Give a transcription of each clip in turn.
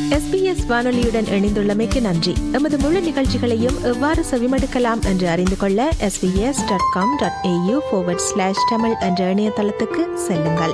SBS வானொலியுடன் இணைந்துள்ளமைக்கு நன்றி எமது முழு நிகழ்ச்சிகளையும் எவ்வாறு செவிமடுக்கலாம் என்று அறிந்து கொள்ள SBS dot com dot A U slash Tamil என்ற இணையதளத்துக்கு செல்லுங்கள்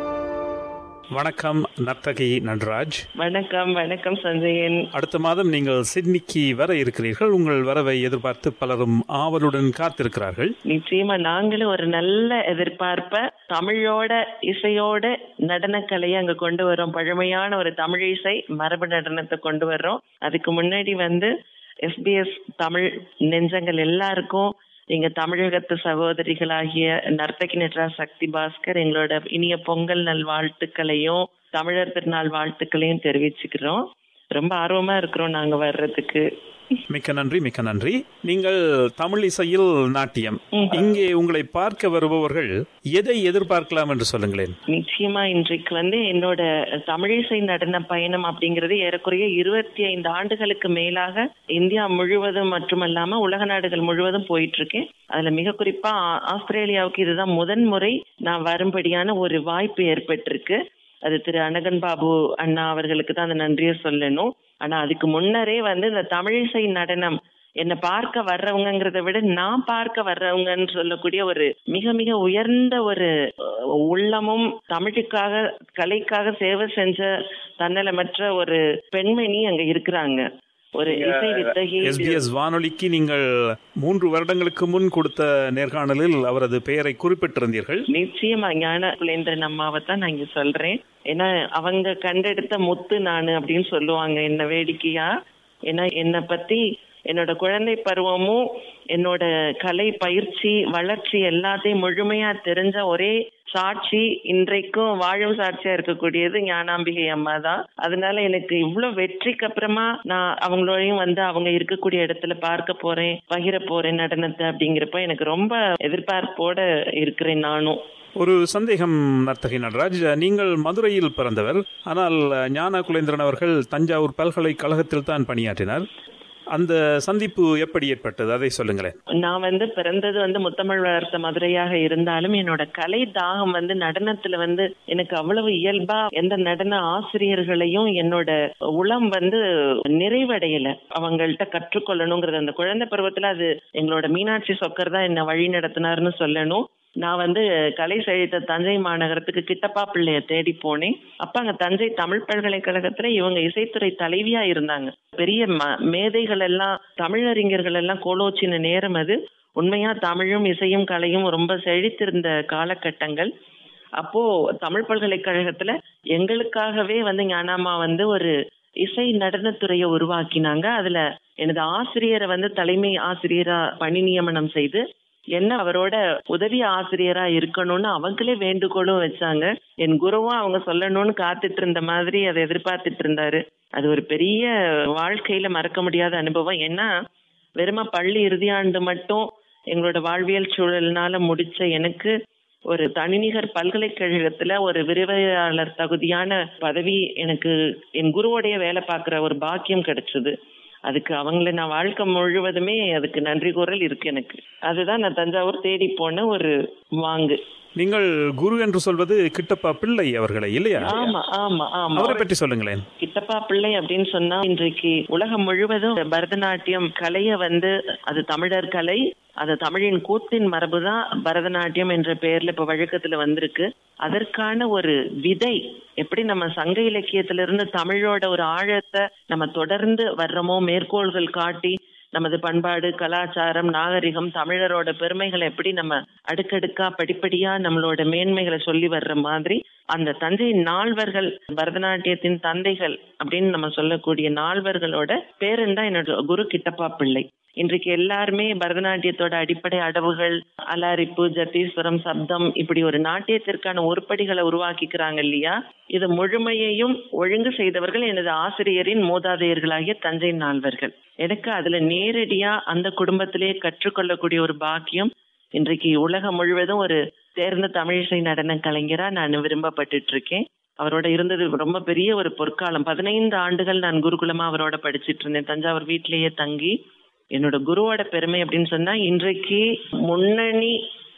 வணக்கம் நர்த்தகி நட்ராஜ் வணக்கம் வணக்கம் சஞ்சயன் அடுத்த மாதம் நீங்கள் சிட்னிக்கு வர இருக்கிறீர்கள் உங்கள் வரவை எதிர்பார்த்து பலரும் ஆவலுடன் காத்திருக்கிறார்கள் நிச்சயமா நாங்களும் ஒரு நல்ல எதிர்பார்ப்ப தமிழோட இசையோட நடனக்கலையை அங்க கொண்டு வரோம் பழமையான ஒரு தமிழ் இசை மரபு நடனத்தை கொண்டு வர்றோம் அதுக்கு முன்னாடி வந்து எஸ்பிஎஸ் தமிழ் நெஞ்சங்கள் எல்லாருக்கும் எங்க தமிழகத்து சகோதரிகளாகிய நர்த்தகி நட்ரா சக்தி பாஸ்கர் எங்களோட இனிய பொங்கல் நல் வாழ்த்துக்களையும் தமிழர் திருநாள் வாழ்த்துக்களையும் தெரிவிச்சுக்கிறோம் ரொம்ப ஆர்வமா இருக்கிறோம் நாங்க வர்றதுக்கு மிக்க நன்றி மிக்க நன்றி நீங்கள் தமிழ் இசையில் நாட்டியம் இங்கே உங்களை பார்க்க வருபவர்கள் எதை எதிர்பார்க்கலாம் என்று சொல்லுங்களேன் நிச்சயமா இன்றைக்கு வந்து என்னோட தமிழிசை நடன பயணம் அப்படிங்கிறது ஏறக்குறைய இருபத்தி ஐந்து ஆண்டுகளுக்கு மேலாக இந்தியா முழுவதும் மட்டுமல்லாம உலக நாடுகள் முழுவதும் போயிட்டு இருக்கேன் அதுல மிக குறிப்பா ஆ- ஆஸ்திரேலியாவுக்கு இதுதான் முதன் முறை நான் வரும்படியான ஒரு வாய்ப்பு ஏற்பட்டிருக்கு அது திரு அனகன் பாபு அண்ணா அவர்களுக்கு தான் அந்த நன்றியை சொல்லணும் ஆனா அதுக்கு முன்னரே வந்து இந்த தமிழிசை நடனம் என்னை பார்க்க வர்றவங்கிறத விட நான் பார்க்க வர்றவங்கன்னு சொல்லக்கூடிய ஒரு மிக மிக உயர்ந்த ஒரு அஹ், உள்ளமும் தமிழுக்காக கலைக்காக சேவை செஞ்ச தன்னலமற்ற ஒரு பெண்மணி அங்க இருக்கிறாங்க ஒரு இசை வித்தகி எஸ்பிஎஸ் வானொலிக்கு நீங்கள் மூன்று வருடங்களுக்கு முன் கொடுத்த நேர்காணலில் அவரது பெயரை குறிப்பிட்டிருந்தீர்கள் நிச்சயமா ஞான குலேந்திரன் அம்மாவை தான் நான் இங்க சொல்றேன் ஏன்னா அவங்க கண்டெடுத்த முத்து நானு அப்படின்னு சொல்லுவாங்க என்ன வேடிக்கையா ஏன்னா என்னை பத்தி என்னோட குழந்தை பருவமும் என்னோட கலை பயிற்சி வளர்ச்சி எல்லாத்தையும் முழுமையா தெரிஞ்ச ஒரே சாட்சி இன்றைக்கும் வாழும் சாட்சியா இருக்கக்கூடியது ஞானாம்பிகை அம்மா தான் அதனால எனக்கு இவ்வளவு வெற்றிக்கு அப்புறமா நான் அவங்களோடையும் வந்து அவங்க இருக்கக்கூடிய இடத்துல பார்க்க போறேன் பகிர போறேன் நடனத்தை அப்படிங்கிறப்ப எனக்கு ரொம்ப எதிர்பார்ப்போட இருக்கிறேன் நானும் ஒரு சந்தேகம் நர்த்தகி நடராஜ் நீங்கள் மதுரையில் பிறந்தவர் ஆனால் ஞான குலேந்திரன் அவர்கள் தஞ்சாவூர் பல்கலைக்கழகத்தில் தான் பணியாற்றினார் அந்த சந்திப்பு எப்படி ஏற்பட்டது அதை சொல்லுங்களேன் நான் வந்து பிறந்தது வந்து முத்தமிழ் வளர்த்த மதுரையாக இருந்தாலும் என்னோட கலை தாகம் வந்து நடனத்துல வந்து எனக்கு அவ்வளவு இயல்பா எந்த நடன ஆசிரியர்களையும் என்னோட உளம் வந்து நிறைவடையல அவங்கள்ட்ட கற்றுக்கொள்ளணுங்கிறது அந்த குழந்தை பருவத்துல அது எங்களோட மீனாட்சி சொக்கர் தான் என்ன வழி நடத்தினார்னு சொல்லணும் நான் வந்து கலை செழித்த தஞ்சை மாநகரத்துக்கு கிட்டப்பா பிள்ளைய தேடி போனேன் அப்ப அங்க தஞ்சை தமிழ் பல்கலைக்கழகத்துல இவங்க இசைத்துறை தலைவியா இருந்தாங்க பெரிய ம- மேதைகள் எல்லாம் தமிழறிஞர்கள் எல்லாம் கோலோச்சின நேரம் அது உண்மையா தமிழும் இசையும் கலையும் ரொம்ப செழித்திருந்த காலகட்டங்கள் அப்போ தமிழ் பல்கலைக்கழகத்துல எங்களுக்காகவே வந்து ஞானாமா வந்து ஒரு இசை நடனத்துறையை உருவாக்கினாங்க அதுல எனது ஆசிரியரை வந்து தலைமை ஆசிரியரா பணி நியமனம் செய்து என்ன அவரோட உதவி ஆசிரியரா இருக்கணும்னு அவங்களே வேண்டுகோளும் வச்சாங்க என் குருவும் அவங்க சொல்லணும்னு காத்துட்டு இருந்த மாதிரி அதை எதிர்பார்த்துட்டு இருந்தாரு அது ஒரு பெரிய வாழ்க்கையில மறக்க முடியாத அனுபவம் ஏன்னா வெறும பள்ளி இறுதியாண்டு மட்டும் எங்களோட வாழ்வியல் சூழல்னால முடிச்ச எனக்கு ஒரு தனிநிகர் பல்கலைக்கழகத்துல ஒரு விரிவையாளர் தகுதியான பதவி எனக்கு என் குருவோடைய வேலை பார்க்குற ஒரு பாக்கியம் கிடைச்சது அதுக்கு அவங்கள நான் வாழ்க்கை முழுவதுமே அதுக்கு நன்றி கூறல் இருக்கு எனக்கு அதுதான் நான் தஞ்சாவூர் தேடி போன ஒரு வாங்கு நீங்கள் குரு என்று சொல்வது கிட்டப்பா பிள்ளை அவர்களை இல்லையா ஆமா ஆமா ஆமா அவரை பற்றி சொல்லுங்களேன் கிட்டப்பா பிள்ளை அப்படின்னு சொன்னா இன்றைக்கு உலகம் முழுவதும் பரதநாட்டியம் கலைய வந்து அது தமிழர் கலை அது தமிழின் கூத்தின் மரபு தான் பரதநாட்டியம் என்ற பெயர்ல இப்ப வழக்கத்துல வந்திருக்கு அதற்கான ஒரு விதை எப்படி நம்ம சங்க இலக்கியத்திலிருந்து தமிழோட ஒரு ஆழத்தை நம்ம தொடர்ந்து வர்றோமோ மேற்கோள்கள் காட்டி நமது பண்பாடு கலாச்சாரம் நாகரிகம் தமிழரோட பெருமைகளை எப்படி நம்ம அடுக்கடுக்கா படிப்படியா நம்மளோட மேன்மைகளை சொல்லி வர்ற மாதிரி அந்த தஞ்சை நால்வர்கள் பரதநாட்டியத்தின் தந்தைகள் அப்படின்னு நம்ம சொல்லக்கூடிய நால்வர்களோட பேரன் தான் என்னோட குரு கிட்டப்பா பிள்ளை இன்றைக்கு எல்லாருமே பரதநாட்டியத்தோட அடிப்படை அடவுகள் அலாரிப்பு ஜத்தீஸ்வரம் சப்தம் இப்படி ஒரு நாட்டியத்திற்கான உருப்படிகளை உருவாக்கிக்கிறாங்க இல்லையா இது முழுமையையும் ஒழுங்கு செய்தவர்கள் எனது ஆசிரியரின் மூதாதையர்களாகிய தஞ்சை நால்வர்கள் எனக்கு அதுல நேரடியா அந்த குடும்பத்திலே கற்றுக்கொள்ளக்கூடிய ஒரு பாக்கியம் இன்றைக்கு உலகம் முழுவதும் ஒரு தேர்ந்த தமிழிசை நடன கலைஞரா நான் விரும்பப்பட்டுட்டு இருக்கேன் அவரோட இருந்தது ரொம்ப பெரிய ஒரு பொற்காலம் பதினைந்து ஆண்டுகள் நான் குருகுலமா அவரோட படிச்சிட்டு இருந்தேன் தஞ்சாவூர் வீட்டிலேயே தங்கி என்னோட குருவோட பெருமை அப்படின்னு சொன்னா இன்றைக்கு முன்னணி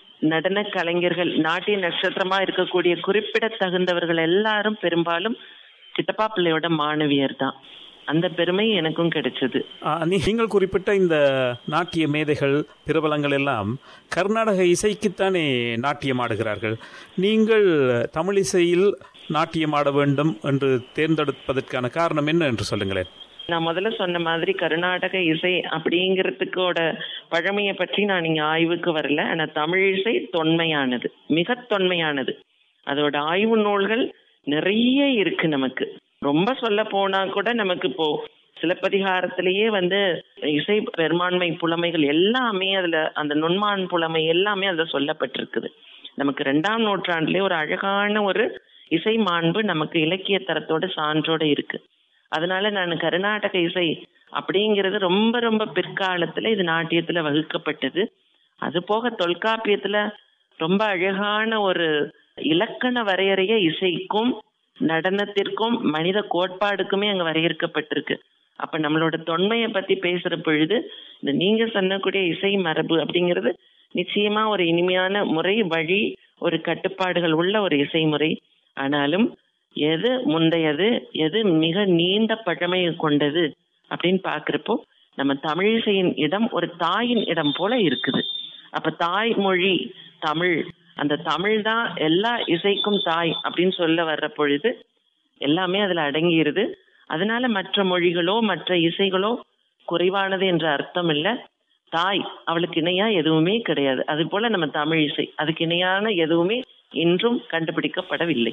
நடன கலைஞர்கள் நாட்டிய நட்சத்திரமா இருக்கக்கூடிய குறிப்பிடத்தகுந்தவர்கள் எல்லாரும் பெரும்பாலும் சித்தப்பா பிள்ளையோட மாணவியர் தான் அந்த பெருமை எனக்கும் கிடைச்சது ஆ, நீ- நீங்கள் குறிப்பிட்ட இந்த நாட்டிய மேதைகள் பிரபலங்கள் எல்லாம் கர்நாடக இசைக்குத்தானே நாட்டியம் ஆடுகிறார்கள் நீங்கள் தமிழ் இசையில் நாட்டியம் ஆட வேண்டும் என்று தேர்ந்தெடுப்பதற்கான காரணம் என்ன என்று சொல்லுங்களேன் நான் முதல்ல சொன்ன மாதிரி கர்நாடக இசை அப்படிங்கிறதுக்கோட பழமையை பற்றி நான் இங்க ஆய்வுக்கு வரல ஆனா தமிழ் இசை தொன்மையானது மிக தொன்மையானது அதோட ஆய்வு நூல்கள் நிறைய இருக்கு நமக்கு ரொம்ப சொல்ல போனா கூட நமக்கு இப்போ சிலப்பதிகாரத்திலேயே வந்து இசை பெரும்பான்மை புலமைகள் எல்லாமே அதுல அந்த நுண்மான் புலமை எல்லாமே அதுல சொல்லப்பட்டிருக்குது நமக்கு ரெண்டாம் நூற்றாண்டுலயே ஒரு அழகான ஒரு இசை மாண்பு நமக்கு இலக்கிய தரத்தோட சான்றோட இருக்கு அதனால நான் கர்நாடக இசை அப்படிங்கிறது ரொம்ப ரொம்ப பிற்காலத்துல இது நாட்டியத்துல வகுக்கப்பட்டது அது போக தொல்காப்பியத்துல ரொம்ப அழகான ஒரு இலக்கண வரையறைய இசைக்கும் நடனத்திற்கும் மனித கோட்பாடுக்குமே அங்க வரையறுக்கப்பட்டிருக்கு அப்ப நம்மளோட தொன்மையை பத்தி பேசுற பொழுது இந்த நீங்க சொன்னக்கூடிய இசை மரபு அப்படிங்கிறது நிச்சயமா ஒரு இனிமையான முறை வழி ஒரு கட்டுப்பாடுகள் உள்ள ஒரு இசை முறை ஆனாலும் எது முந்தையது எது மிக நீண்ட பழமை கொண்டது அப்படின்னு பாக்குறப்போ நம்ம தமிழிசையின் இடம் ஒரு தாயின் இடம் போல இருக்குது அப்ப தாய்மொழி தமிழ் அந்த தமிழ் தான் எல்லா இசைக்கும் தாய் அப்படின்னு சொல்ல வர்ற பொழுது எல்லாமே அதுல அடங்கியிருது அதனால மற்ற மொழிகளோ மற்ற இசைகளோ குறைவானது என்ற அர்த்தம் இல்ல தாய் அவளுக்கு இணையா எதுவுமே கிடையாது அது போல நம்ம தமிழ் இசை அதுக்கு இணையான எதுவுமே இன்றும் கண்டுபிடிக்கப்படவில்லை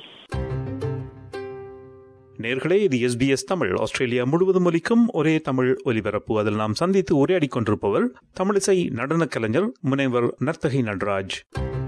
நேர்களே இது எஸ்பிஎஸ் தமிழ் ஆஸ்திரேலியா முழுவதும் ஒலிக்கும் ஒரே தமிழ் ஒலிபரப்பு அதில் நாம் சந்தித்து உரையாடிக் கொண்டிருப்பவர் தமிழிசை நடனக் கலைஞர் முனைவர் நர்த்தகி நடராஜ்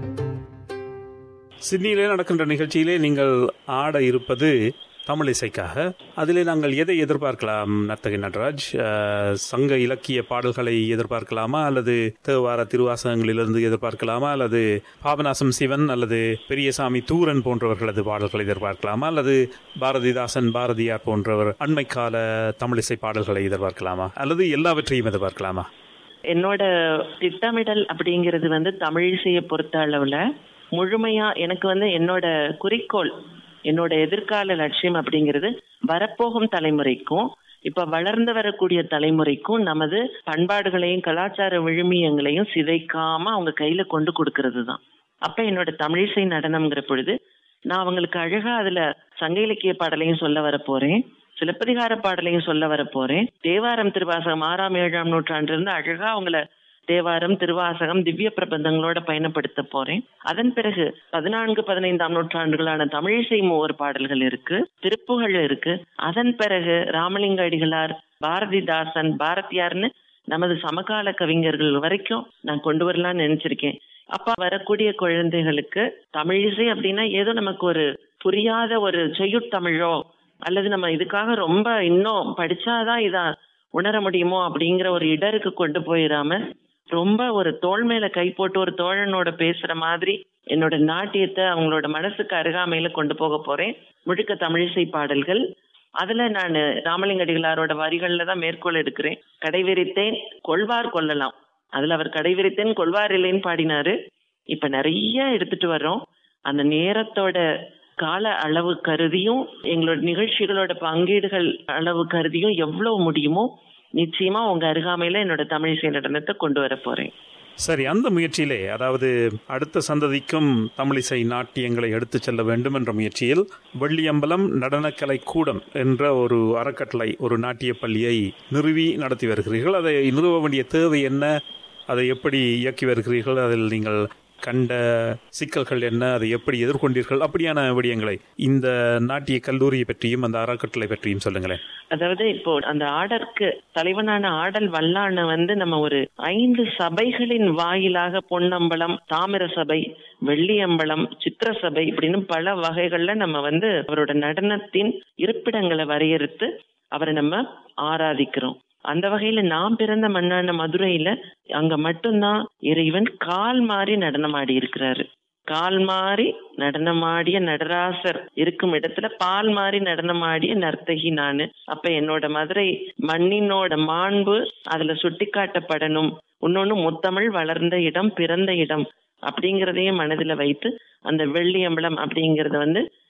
சிட்னியிலே நடக்கின்ற நிகழ்ச்சியிலே நீங்கள் ஆட இருப்பது தமிழ் இசைக்காக அதிலே நாங்கள் எதை எதிர்பார்க்கலாம் நர்த்தகி நடராஜ் அஹ், சங்க இலக்கிய பாடல்களை எதிர்பார்க்கலாமா அல்லது தேவார திருவாசகங்களிலிருந்து எதிர்பார்க்கலாமா அல்லது பாபநாசம் சிவன் அல்லது பெரியசாமி தூரன் போன்றவர்களது பாடல்களை எதிர்பார்க்கலாமா அல்லது பாரதிதாசன் பாரதியார் போன்றவர் அண்மை கால தமிழிசை பாடல்களை எதிர்பார்க்கலாமா அல்லது எல்லாவற்றையும் எதிர்பார்க்கலாமா என்னோட திட்டமிடல் அப்படிங்கிறது வந்து தமிழிசையை பொறுத்த அளவுல முழுமையா எனக்கு வந்து என்னோட குறிக்கோள் என்னோட எதிர்கால லட்சியம் அப்படிங்கிறது வரப்போகும் தலைமுறைக்கும் இப்ப வளர்ந்து வரக்கூடிய தலைமுறைக்கும் நமது பண்பாடுகளையும் கலாச்சார விழுமியங்களையும் சிதைக்காம அவங்க கையில கொண்டு கொடுக்கறது தான் அப்ப என்னோட தமிழிசை நடனம்ங்கிற பொழுது நான் அவங்களுக்கு அழகா அதுல சங்க இலக்கிய பாடலையும் சொல்ல வர போறேன் சிலப்பதிகார பாடலையும் சொல்ல வர போறேன் தேவாரம் திருவாசகம் ஆறாம் ஏழாம் நூற்றாண்டுல இருந்து அழகா அவங்கள தேவாரம் திருவாசகம் திவ்ய பிரபந்தங்களோட பயணப்படுத்த போறேன் அதன் பிறகு பதினான்கு பதினைந்தாம் நூற்றாண்டுகளான தமிழிசை மூவர் பாடல்கள் இருக்கு திருப்புகழ் இருக்கு அதன் பிறகு ராமலிங்க அடிகளார் பாரதிதாசன் பாரதியார்னு நமது சமகால கவிஞர்கள் வரைக்கும் நான் கொண்டு வரலாம்னு நினைச்சிருக்கேன் அப்ப வரக்கூடிய குழந்தைகளுக்கு தமிழிசை அப்படின்னா ஏதோ நமக்கு ஒரு புரியாத ஒரு செய்யுட்தமிழோ அல்லது நம்ம இதுக்காக ரொம்ப இன்னும் படிச்சாதான் இத உணர முடியுமோ அப்படிங்கிற ஒரு இடருக்கு கொண்டு போயிடாம ரொம்ப ஒரு தோள் மேல கை போட்டு ஒரு தோழனோட பேசுற மாதிரி என்னோட நாட்டியத்தை அவங்களோட மனசுக்கு அருகாமையில கொண்டு போக போறேன் முழுக்க தமிழிசை பாடல்கள் அதுல நான் ராமலிங்க அடிகளாரோட வரிகள்ல தான் மேற்கோள் எடுக்கிறேன் கடைவிரித்தேன் கொள்வார் கொள்ளலாம் அதுல அவர் கடைவிரித்தேன் கொள்வார் இல்லைன்னு பாடினாரு இப்ப நிறைய எடுத்துட்டு வர்றோம் அந்த நேரத்தோட கால அளவு கருதியும் எங்களோட நிகழ்ச்சிகளோட பங்கீடுகள் அளவு கருதியும் எவ்வளவு முடியுமோ நிச்சயமா உங்க அருகாமையில என்னோட தமிழிசை நடனத்தை கொண்டு வர போறேன் சரி அந்த முயற்சியிலே அதாவது அடுத்த சந்ததிக்கும் தமிழிசை நாட்டியங்களை எடுத்துச் செல்ல வேண்டும் என்ற முயற்சியில் வெள்ளியம்பலம் நடனக்கலை கூடம் என்ற ஒரு அறக்கட்டளை ஒரு நாட்டிய பள்ளியை நிறுவி நடத்தி வருகிறீர்கள் அதை நிறுவ வேண்டிய தேவை என்ன அதை எப்படி இயக்கி வருகிறீர்கள் அதில் நீங்கள் கண்ட சிக்கல்கள் என்ன அதை எப்படி எதிர்கொண்டீர்கள் அப்படியான விடயங்களை இந்த நாட்டிய கல்லூரியை பற்றியும் அந்த அறக்கட்டளை பற்றியும் சொல்லுங்களேன் அதாவது இப்போ அந்த ஆடற்கு தலைவனான ஆடல் வல்லான வந்து நம்ம ஒரு ஐந்து சபைகளின் வாயிலாக பொன்னம்பலம் தாமிர சபை வெள்ளியம்பலம் சித்திர சபை இப்படின்னு பல வகைகள்ல நம்ம வந்து அவரோட நடனத்தின் இருப்பிடங்களை வரையறுத்து அவரை நம்ம ஆராதிக்கிறோம் அந்த வகையில நான் பிறந்த மண்ணான மதுரையில அங்க மட்டும்தான் இறைவன் கால் மாறி நடனம் ஆடி இருக்கிறாரு கால் மாறி நடனமாடிய நடராசர் இருக்கும் இடத்துல பால் மாறி நடனமாடிய நர்த்தகி நானு அப்ப என்னோட மதுரை மண்ணினோட மாண்பு அதுல சுட்டிக்காட்டப்படணும் இன்னொன்னு முத்தமிழ் வளர்ந்த இடம் பிறந்த இடம் அப்படிங்கறதையும் மனதுல வைத்து அந்த வெள்ளி அம்பலம் அப்படிங்கறத வந்து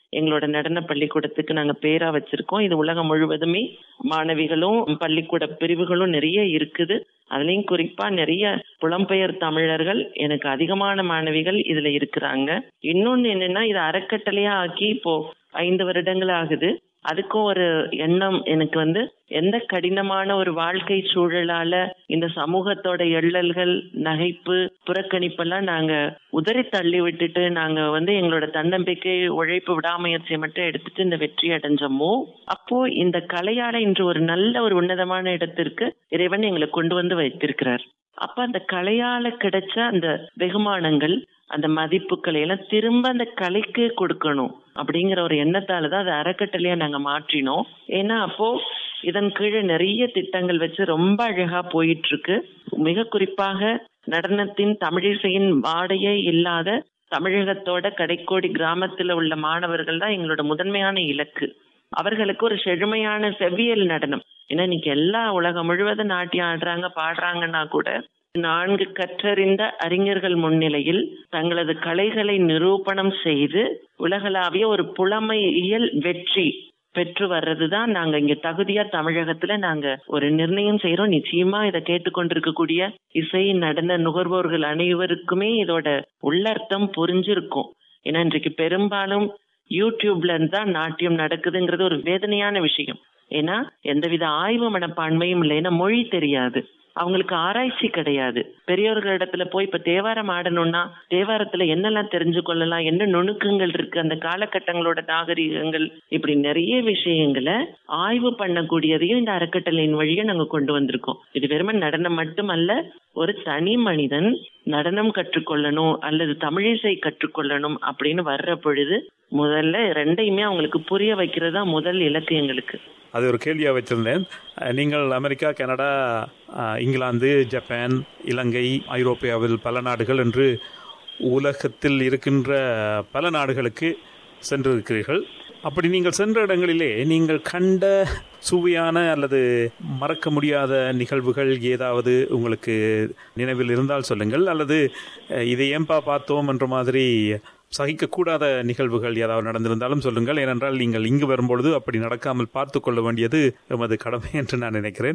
எங்களோட நடன பள்ளிக்கூடத்துக்கு நாங்க பேரா வச்சிருக்கோம் இது உலகம் முழுவதுமே மாணவிகளும் பள்ளிக்கூட பிரிவுகளும் நிறைய இருக்குது அதுலயும் குறிப்பா நிறைய புலம்பெயர் தமிழர்கள் எனக்கு அதிகமான மாணவிகள் இதுல இருக்கிறாங்க இன்னொன்னு என்னன்னா இது அறக்கட்டளையா ஆக்கி இப்போ ஐந்து வருடங்கள் ஆகுது அதுக்கும் ஒரு எண்ணம் எனக்கு வந்து எந்த கடினமான ஒரு வாழ்க்கை சூழலால இந்த சமூகத்தோட எள்ளல்கள் நகைப்பு புறக்கணிப்பெல்லாம் நாங்க உதறி தள்ளி விட்டுட்டு நாங்க வந்து எங்களோட தன்னம்பிக்கை உழைப்பு விடாமுயற்சியை மட்டும் எடுத்துட்டு இந்த வெற்றி அடைஞ்சோமோ அப்போ இந்த கலையால இன்று ஒரு நல்ல ஒரு உன்னதமான இடத்திற்கு இறைவன் எங்களை கொண்டு வந்து வைத்திருக்கிறார் அப்ப அந்த கலையால கிடைச்ச அந்த வெகுமானங்கள் அந்த மதிப்புகளை எல்லாம் திரும்ப அந்த கலைக்கு கொடுக்கணும் அப்படிங்கிற ஒரு எண்ணத்தால தான் அதை அறக்கட்டளையா நாங்க மாற்றினோம் ஏன்னா அப்போ இதன் கீழே நிறைய திட்டங்கள் வச்சு ரொம்ப அழகா போயிட்டு இருக்கு மிக குறிப்பாக நடனத்தின் தமிழிசையின் வாடையே இல்லாத தமிழகத்தோட கடைக்கோடி கிராமத்துல உள்ள மாணவர்கள் தான் எங்களோட முதன்மையான இலக்கு அவர்களுக்கு ஒரு செழுமையான செவ்வியல் நடனம் ஏன்னா இன்னைக்கு எல்லா உலகம் முழுவதும் நாட்டியம் ஆடுறாங்க பாடுறாங்கன்னா கூட நான்கு கற்றறிந்த அறிஞர்கள் முன்னிலையில் தங்களது கலைகளை நிரூபணம் செய்து உலகளாவிய ஒரு புலமையியல் வெற்றி பெற்று வர்றதுதான் நாங்க இங்க தகுதியா தமிழகத்துல நாங்க ஒரு நிர்ணயம் செய்யறோம் நிச்சயமா இதை கேட்டுக்கொண்டிருக்கக்கூடிய இசை நடன நுகர்வோர்கள் அனைவருக்குமே இதோட உள்ளர்த்தம் புரிஞ்சிருக்கும் ஏன்னா இன்றைக்கு பெரும்பாலும் யூடியூப்ல இருந்து தான் நாட்டியம் நடக்குதுங்கிறது ஒரு வேதனையான விஷயம் ஏன்னா எந்தவித ஆய்வு மனப்பான்மையும் இல்லை ஏன்னா மொழி தெரியாது அவங்களுக்கு ஆராய்ச்சி கிடையாது பெரியவர்களிடத்துல போய் இப்ப தேவாரம் ஆடணும்னா தேவாரத்துல என்னெல்லாம் தெரிஞ்சு கொள்ளலாம் என்ன நுணுக்கங்கள் இருக்கு அந்த காலகட்டங்களோட நாகரிகங்கள் இப்படி நிறைய விஷயங்களை ஆய்வு பண்ணக்கூடியதையும் இந்த அறக்கட்டளையின் வழியா நாங்க கொண்டு வந்திருக்கோம் இது வெறும நடனம் மட்டுமல்ல ஒரு தனி மனிதன் நடனம் கற்றுக்கொள்ளணும் அல்லது தமிழிசை கற்றுக்கொள்ளணும் அப்படின்னு வர்ற பொழுது முதல்ல ரெண்டையுமே அவங்களுக்கு புரிய வைக்கிறது தான் முதல் இலக்கு எங்களுக்கு அது ஒரு கேள்வியாக வச்சிருந்தேன் நீங்கள் அமெரிக்கா கனடா இங்கிலாந்து ஜப்பான் இலங்கை ஐரோப்பியாவில் பல நாடுகள் என்று உலகத்தில் இருக்கின்ற பல நாடுகளுக்கு சென்றிருக்கிறீர்கள் அப்படி நீங்கள் சென்ற இடங்களிலே நீங்கள் கண்ட சுவையான அல்லது மறக்க முடியாத நிகழ்வுகள் ஏதாவது உங்களுக்கு நினைவில் இருந்தால் சொல்லுங்கள் அல்லது இதை ஏன்பா பார்த்தோம் என்ற மாதிரி சகிக்கக்கூடாத நிகழ்வுகள் ஏதாவது நடந்திருந்தாலும் சொல்லுங்கள் ஏனென்றால் நீங்கள் இங்கு வரும்பொழுது அப்படி நடக்காமல் பார்த்து கொள்ள வேண்டியது எமது கடமை என்று நான் நினைக்கிறேன்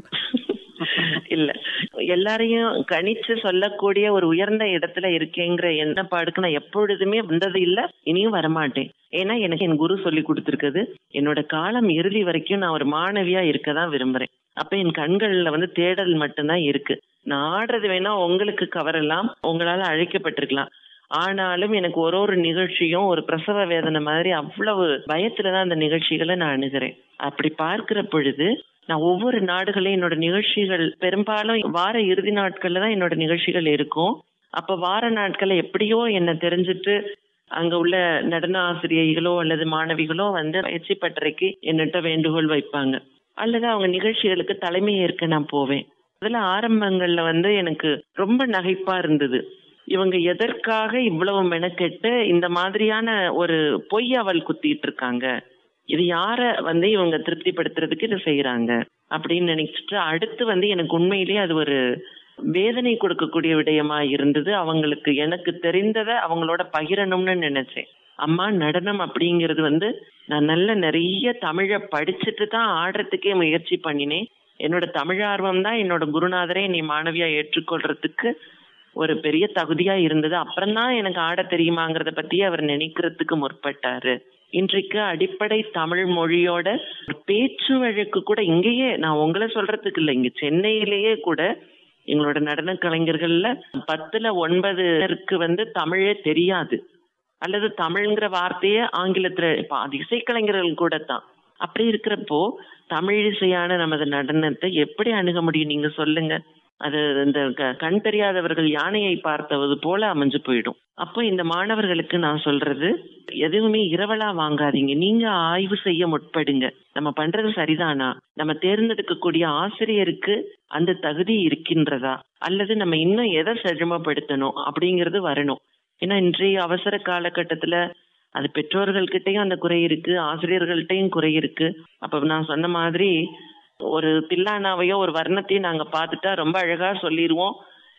இல்ல எல்லாரையும் கணிச்சு சொல்லக்கூடிய ஒரு உயர்ந்த இடத்துல இருக்கேங்கிற எண்ணப்பாடுக்கு நான் எப்பொழுதுமே வந்தது இல்ல இனியும் வரமாட்டேன் ஏன்னா எனக்கு என் குரு சொல்லி கொடுத்துருக்குது என்னோட காலம் இறுதி வரைக்கும் நான் ஒரு மாணவியா இருக்க தான் விரும்புறேன் அப்ப என் கண்கள்ல வந்து தேடல் மட்டும்தான் இருக்கு நான் ஆடுறது வேணா உங்களுக்கு கவரலாம் உங்களால அழைக்கப்பட்டிருக்கலாம் ஆனாலும் எனக்கு ஒரு ஒரு நிகழ்ச்சியும் ஒரு பிரசவ வேதனை மாதிரி அவ்வளவு பயத்துலதான் அந்த நிகழ்ச்சிகளை நான் அணுகிறேன் அப்படி பார்க்கிற பொழுது நான் ஒவ்வொரு நாடுகளையும் என்னோட நிகழ்ச்சிகள் பெரும்பாலும் வார இறுதி நாட்கள்ல தான் என்னோட நிகழ்ச்சிகள் இருக்கும் அப்ப வார நாட்கள்ல எப்படியோ என்ன தெரிஞ்சுட்டு அங்க உள்ள நடன ஆசிரியைகளோ அல்லது மாணவிகளோ வந்து பயிற்சி பட்டறைக்கு என்னட்ட வேண்டுகோள் வைப்பாங்க அல்லது அவங்க நிகழ்ச்சிகளுக்கு தலைமை ஏற்க நான் போவேன் அதுல ஆரம்பங்கள்ல வந்து எனக்கு ரொம்ப நகைப்பா இருந்தது இவங்க எதற்காக இவ்வளவு மெனக்கெட்டு இந்த மாதிரியான ஒரு பொய் அவள் குத்திட்டு இருக்காங்க இது யார வந்து இவங்க திருப்திப்படுத்துறதுக்கு இதை செய்யறாங்க அப்படின்னு நினைச்சிட்டு அடுத்து வந்து எனக்கு உண்மையிலேயே அது ஒரு வேதனை கொடுக்கக்கூடிய விடயமா இருந்தது அவங்களுக்கு எனக்கு தெரிந்ததை அவங்களோட பகிரணும்னு நினைச்சேன் அம்மா நடனம் அப்படிங்கிறது வந்து நான் நல்ல நிறைய தமிழை படிச்சுட்டு தான் ஆடுறதுக்கே முயற்சி பண்ணினேன் என்னோட தமிழ் ஆர்வம் தான் என்னோட குருநாதரை என்னை மாணவியா ஏற்றுக்கொள்றதுக்கு ஒரு பெரிய தகுதியா இருந்தது அப்புறம்தான் எனக்கு ஆட தெரியுமாங்கிறத பத்தி அவர் நினைக்கிறதுக்கு முற்பட்டாரு இன்றைக்கு அடிப்படை தமிழ் மொழியோட பேச்சு வழக்கு கூட இங்கேயே நான் உங்களை சொல்றதுக்கு இல்லை இங்க சென்னையிலேயே கூட எங்களோட நடன கலைஞர்கள்ல பத்துல ஒன்பதுக்கு வந்து தமிழே தெரியாது அல்லது தமிழ்ங்கிற வார்த்தையே ஆங்கிலத்துல இப்ப அது இசைக்கலைஞர்கள் கூட தான் அப்படி இருக்கிறப்போ தமிழ் இசையான நமது நடனத்தை எப்படி அணுக முடியும் நீங்க சொல்லுங்க அது இந்த கண் தெரியாதவர்கள் யானையை பார்த்தவது போல அமைஞ்சு போயிடும் அப்போ இந்த மாணவர்களுக்கு நான் சொல்றது எதுவுமே இரவலா வாங்காதீங்க நீங்க ஆய்வு செய்ய முற்படுங்க நம்ம பண்றது சரிதானா நம்ம தேர்ந்தெடுக்கக்கூடிய ஆசிரியருக்கு அந்த தகுதி இருக்கின்றதா அல்லது நம்ம இன்னும் எதை செழுமப்படுத்தணும் அப்படிங்கிறது வரணும் ஏன்னா இன்றைய அவசர காலகட்டத்துல அது பெற்றோர்கள்கிட்டயும் அந்த குறை இருக்கு ஆசிரியர்கள்ட்டையும் குறை இருக்கு அப்ப நான் சொன்ன மாதிரி ஒரு தில்லானாவையோ ஒரு வர்ணத்தையும் நாங்க பார்த்துட்டா ரொம்ப அழகா சொல்லிடுவோம்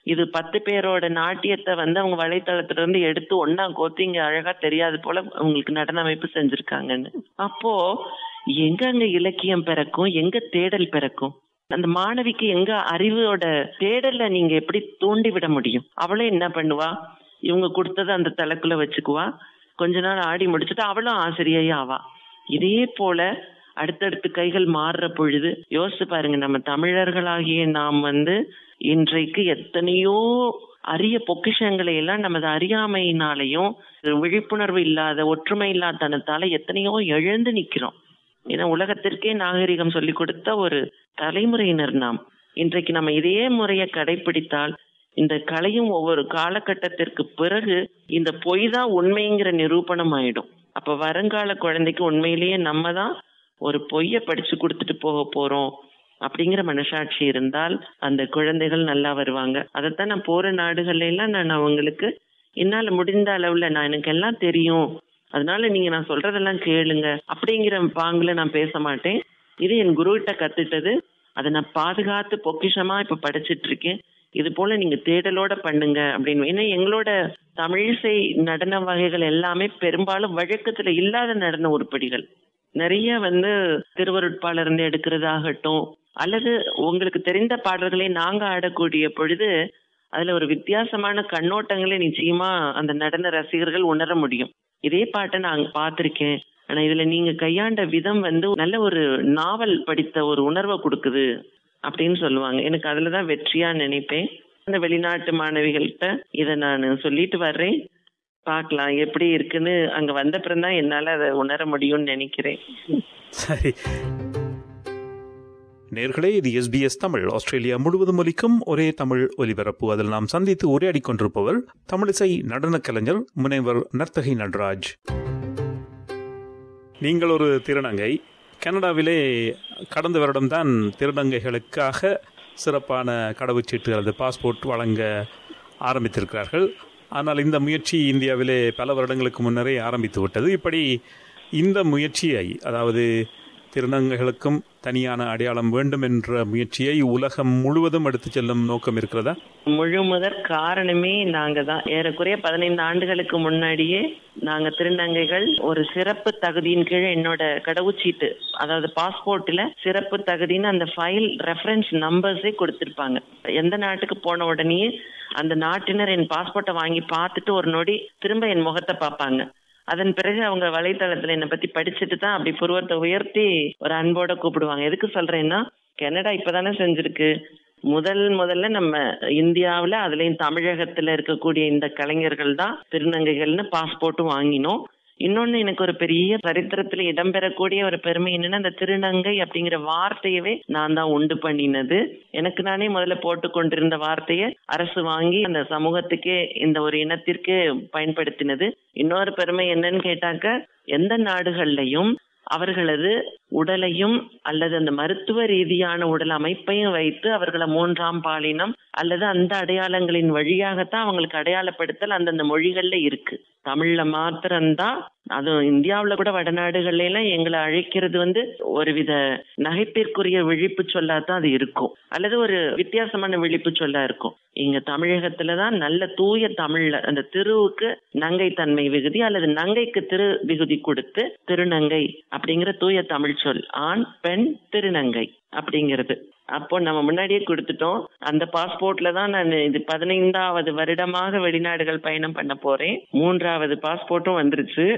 இது பத்து பேரோட நாட்டியத்தை வந்து அவங்க வலைத்தளத்துல இருந்து எடுத்து ஒன்னா கோத்து இங்க அழகா தெரியாது போல உங்களுக்கு நடன அமைப்பு செஞ்சிருக்காங்கன்னு அப்போ எங்க அங்க இலக்கியம் பிறக்கும் எங்க தேடல் பிறக்கும் அந்த மாணவிக்கு எங்க அறிவோட தேடல நீங்க எப்படி தூண்டி விட முடியும் அவளும் என்ன பண்ணுவா இவங்க கொடுத்தது அந்த தலைக்குள்ள வச்சுக்குவா கொஞ்ச நாள் ஆடி முடிச்சுட்டு அவளும் ஆசிரியை ஆவா இதே போல அடுத்தடுத்து கைகள் மாறுற பொழுது யோசிச்சு பாருங்க நம்ம தமிழர்களாகிய நாம் வந்து இன்றைக்கு எத்தனையோ அரிய பொக்கிஷங்களை எல்லாம் நமது அறியாமையினாலையும் விழிப்புணர்வு இல்லாத ஒற்றுமை இல்லாதனத்தால எத்தனையோ எழுந்து நிக்கிறோம் ஏன்னா உலகத்திற்கே நாகரிகம் சொல்லி கொடுத்த ஒரு தலைமுறையினர் நாம் இன்றைக்கு நம்ம இதே முறையை கடைபிடித்தால் இந்த கலையும் ஒவ்வொரு காலகட்டத்திற்கு பிறகு இந்த பொய் தான் உண்மைங்கிற நிரூபணம் ஆயிடும் அப்ப வருங்கால குழந்தைக்கு உண்மையிலேயே நம்ம தான் ஒரு பொய்ய படிச்சு கொடுத்துட்டு போக போறோம் அப்படிங்கிற மனசாட்சி இருந்தால் அந்த குழந்தைகள் நல்லா வருவாங்க அதைத்தான் நான் போற நாடுகள்ல எல்லாம் நான் அவங்களுக்கு என்னால முடிந்த அளவுல நான் எனக்கு எல்லாம் தெரியும் அதனால நீங்க நான் சொல்றதெல்லாம் கேளுங்க அப்படிங்கிற பாங்குல நான் பேச மாட்டேன் இது என் குரு கிட்ட கத்துட்டது அதை நான் பாதுகாத்து பொக்கிஷமா இப்ப படிச்சிட்டு இருக்கேன் இது போல நீங்க தேடலோட பண்ணுங்க அப்படின்னு ஏன்னா எங்களோட தமிழிசை நடன வகைகள் எல்லாமே பெரும்பாலும் வழக்கத்துல இல்லாத நடன உருப்படிகள் நிறைய வந்து திருவருட்பால இருந்து எடுக்கிறதாகட்டும் அல்லது உங்களுக்கு தெரிந்த பாடல்களை நாங்க ஆடக்கூடிய பொழுது அதுல ஒரு வித்தியாசமான கண்ணோட்டங்களை நிச்சயமா அந்த நடன ரசிகர்கள் உணர முடியும் இதே பாட்டை நான் பார்த்திருக்கேன் ஆனா இதுல நீங்க கையாண்ட விதம் வந்து நல்ல ஒரு நாவல் படித்த ஒரு உணர்வை கொடுக்குது அப்படின்னு சொல்லுவாங்க எனக்கு அதுலதான் வெற்றியா நினைப்பேன் அந்த வெளிநாட்டு மாணவிகள்கிட்ட இதை நான் சொல்லிட்டு வர்றேன் பார்க்கலாம் எப்படி இருக்குன்னு அங்க வந்த தான் என்னால அதை உணர முடியும்னு நினைக்கிறேன் சரி நேர்களே இது எஸ்பிஎஸ் தமிழ் ஆஸ்திரேலியா முழுவதும் ஒலிக்கும் ஒரே தமிழ் ஒலிபரப்பு அதில் நாம் சந்தித்து உரையாடி கொண்டிருப்பவர் தமிழிசை நடன கலைஞர் முனைவர் நர்த்தகி நடராஜ் நீங்கள் ஒரு திருநங்கை கனடாவிலே கடந்த வருடம்தான் திருநங்கைகளுக்காக சிறப்பான கடவுச்சீட்டு அல்லது பாஸ்போர்ட் வழங்க ஆரம்பித்திருக்கிறார்கள் ஆனால் இந்த முயற்சி இந்தியாவிலே பல வருடங்களுக்கு முன்னரே ஆரம்பித்து விட்டது இப்படி இந்த முயற்சியை அதாவது திருநங்கைகளுக்கும் தனியான அடையாளம் வேண்டும் என்ற முயற்சியை உலகம் முழுவதும் எடுத்துச் செல்லும் நோக்கம் இருக்கிறதா முழு முதற் காரணமே நாங்க தான் ஏறக்குறைய பதினைந்து ஆண்டுகளுக்கு முன்னாடியே நாங்க திருநங்கைகள் ஒரு சிறப்பு தகுதியின் கீழே என்னோட கடவுச்சீட்டு அதாவது பாஸ்போர்ட்ல சிறப்பு தகுதின்னு அந்த ஃபைல் ரெஃபரன்ஸ் நம்பர்ஸே கொடுத்திருப்பாங்க எந்த நாட்டுக்கு போன உடனேயே அந்த நாட்டினர் என் பாஸ்போர்ட்டை வாங்கி பார்த்துட்டு ஒரு நொடி திரும்ப என் முகத்தை பார்ப்பாங்க அதன் பிறகு அவங்க வலைத்தளத்துல என்னை பத்தி படிச்சுட்டு தான் அப்படி புருவத்தை உயர்த்தி ஒரு அன்போட கூப்பிடுவாங்க எதுக்கு சொல்றேன்னா கனடா இப்பதானே செஞ்சிருக்கு முதல் முதல்ல நம்ம இந்தியாவில் அதுலயும் தமிழகத்துல இருக்கக்கூடிய இந்த கலைஞர்கள் தான் திருநங்கைகள்னு பாஸ்போர்ட்டும் வாங்கினோம் இன்னொன்னு எனக்கு ஒரு பெரிய சரித்திரத்துல இடம்பெறக்கூடிய ஒரு பெருமை என்னன்னா அந்த திருநங்கை அப்படிங்கிற வார்த்தையவே நான் தான் உண்டு பண்ணினது எனக்கு நானே முதல்ல போட்டு கொண்டிருந்த வார்த்தையை அரசு வாங்கி அந்த சமூகத்துக்கே இந்த ஒரு இனத்திற்கே பயன்படுத்தினது இன்னொரு பெருமை என்னன்னு கேட்டாக்க எந்த நாடுகள்லையும் அவர்களது உடலையும் அல்லது அந்த மருத்துவ ரீதியான உடல் அமைப்பையும் வைத்து அவர்களை மூன்றாம் பாலினம் அல்லது அந்த அடையாளங்களின் வழியாகத்தான் அவங்களுக்கு அடையாளப்படுத்தல் அந்தந்த மொழிகள்ல இருக்கு தமிழ்ல மாத்திரம்தான் அதுவும் இந்தியாவுல கூட வடநாடுகள்ல எல்லாம் எங்களை அழைக்கிறது வந்து ஒருவித நகைப்பிற்குரிய விழிப்பு சொல்லாதான் அது இருக்கும் அல்லது ஒரு வித்தியாசமான விழிப்பு சொல்லா இருக்கும் இங்க தமிழகத்துலதான் நல்ல தூய தமிழ்ல அந்த திருவுக்கு நங்கை தன்மை விகுதி அல்லது நங்கைக்கு திரு விகுதி கொடுத்து திருநங்கை அப்படிங்கிற தூய தமிழ் சொல் ஆண் பெண் திருநங்கை அப்படிங்கிறது அப்போ நம்ம முன்னாடியே கொடுத்துட்டோம் அந்த பாஸ்போர்ட்ல தான் நான் இது பதினைந்தாவது வருடமாக வெளிநாடுகள் பயணம் பண்ண போறேன் மூன்றாவது பாஸ்போர்ட்டும் வந்துருச்சு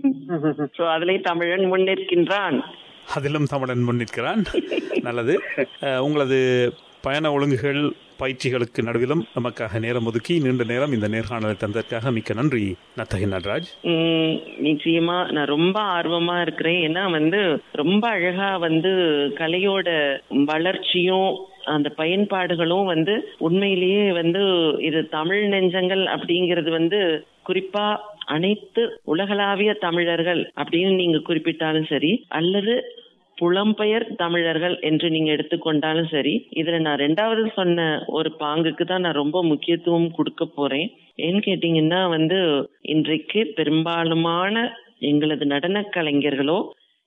சோ அதுலயும் தமிழன் முன்னிற்கின்றான் அதிலும் தமிழன் முன்னிற்கிறான் நல்லது அஹ், உங்களது பயண ஒழுங்குகள் பயிற்சிகளுக்கு நடுவிலும் நமக்காக நேரம் ஒதுக்கி நீண்ட நேரம் இந்த நேர்காணலை தந்ததற்காக மிக்க நன்றி நத்தகி நடராஜ் உம் நிச்சயமா நான் ரொம்ப ஆர்வமா இருக்கிறேன் ஏன்னா வந்து ரொம்ப அழகா வந்து கலையோட வளர்ச்சியும் அந்த பயன்பாடுகளும் வந்து உண்மையிலேயே வந்து இது தமிழ் நெஞ்சங்கள் அப்படிங்கிறது வந்து குறிப்பா அனைத்து உலகளாவிய தமிழர்கள் அப்படின்னு நீங்க குறிப்பிட்டாலும் சரி அல்லது புலம்பெயர் தமிழர்கள் என்று நீங்க எடுத்துக்கொண்டாலும் சரி இதுல நான் ரெண்டாவது சொன்ன ஒரு பாங்குக்கு தான் நான் ரொம்ப முக்கியத்துவம் கொடுக்க போறேன் ஏன்னு கேட்டீங்கன்னா வந்து இன்றைக்கு பெரும்பாலுமான எங்களது நடன கலைஞர்களோ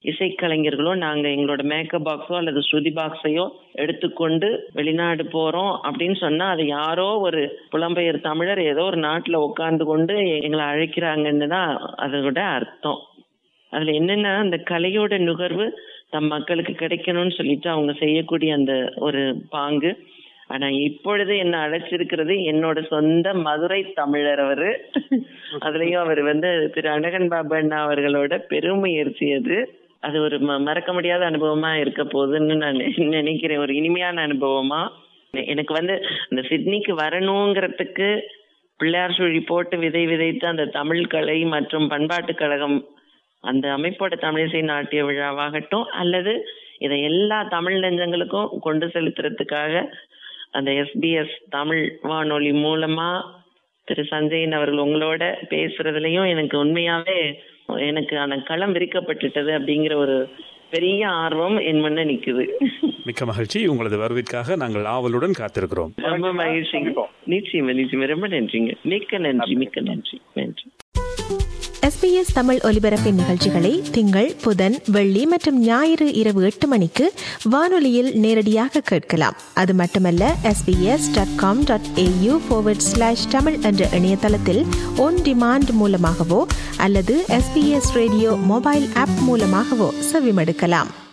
இசைக்கலைஞர்களோ நாங்க எங்களோட மேக்கப் பாக்ஸோ அல்லது ஸ்ருதி பாக்ஸையோ எடுத்துக்கொண்டு வெளிநாடு போறோம் அப்படின்னு சொன்னா அது யாரோ ஒரு புலம்பெயர் தமிழர் ஏதோ ஒரு நாட்டுல உட்கார்ந்து கொண்டு எங்களை அழைக்கிறாங்கன்னு தான் அதோட அர்த்தம் அதுல என்னன்னா அந்த கலையோட நுகர்வு தம் மக்களுக்கு கிடைக்கணும்னு சொல்லிட்டு அவங்க செய்யக்கூடிய அந்த ஒரு பாங்கு ஆனா இப்பொழுது என்ன அழைச்சிருக்கிறது என்னோட சொந்த மதுரை தமிழர் அவரு அதுலயும் அவர் வந்து திரு அழகன் பாபு அண்ணா அவர்களோட பெருமுயற்சி அது அது ஒரு ம- மறக்க முடியாத அனுபவமா இருக்க போகுதுன்னு நான் நெ- நினைக்கிறேன் ஒரு இனிமையான அனுபவமா எனக்கு வந்து இந்த சிட்னிக்கு வரணுங்கிறதுக்கு பிள்ளையார் சுழி போட்டு விதை விதைத்து அந்த தமிழ் கலை மற்றும் பண்பாட்டுக் கழகம் அந்த அமைப்போட தமிழிசை நாட்டிய விழாவாகட்டும் அல்லது இதை எல்லா தமிழ் நெஞ்சங்களுக்கும் கொண்டு செலுத்துறதுக்காக அந்த எஸ்பிஎஸ் தமிழ் வானொலி மூலமா திரு சஞ்சயன் அவர்கள் உங்களோட பேசுறதுலயும் எனக்கு உண்மையாவே எனக்கு அந்த களம் விரிக்கப்பட்டுட்டது அப்படிங்கிற ஒரு பெரிய ஆர்வம் என் முன்ன நிக்குது மிக்க மகிழ்ச்சி உங்களது வருவிற்காக நாங்கள் ஆவலுடன் காத்திருக்கிறோம் ரொம்ப மகிழ்ச்சிங்க நிச்சயமா நிச்சயமா ரொம்ப நன்றிங்க மிக்க நன்றி மிக்க நன்றி நன்றி எஸ்பிஎஸ் தமிழ் ஒலிபரப்பின் நிகழ்ச்சிகளை திங்கள் புதன் வெள்ளி மற்றும் ஞாயிறு இரவு எட்டு மணிக்கு வானொலியில் நேரடியாக கேட்கலாம் அது மட்டுமல்ல SBS dot com dot A U slash Tamil என்ற இணையதளத்தில் ஒன் டிமாண்ட் மூலமாகவோ அல்லது எஸ்பிஎஸ் ரேடியோ மொபைல் ஆப் மூலமாகவோ செவிமடுக்கலாம்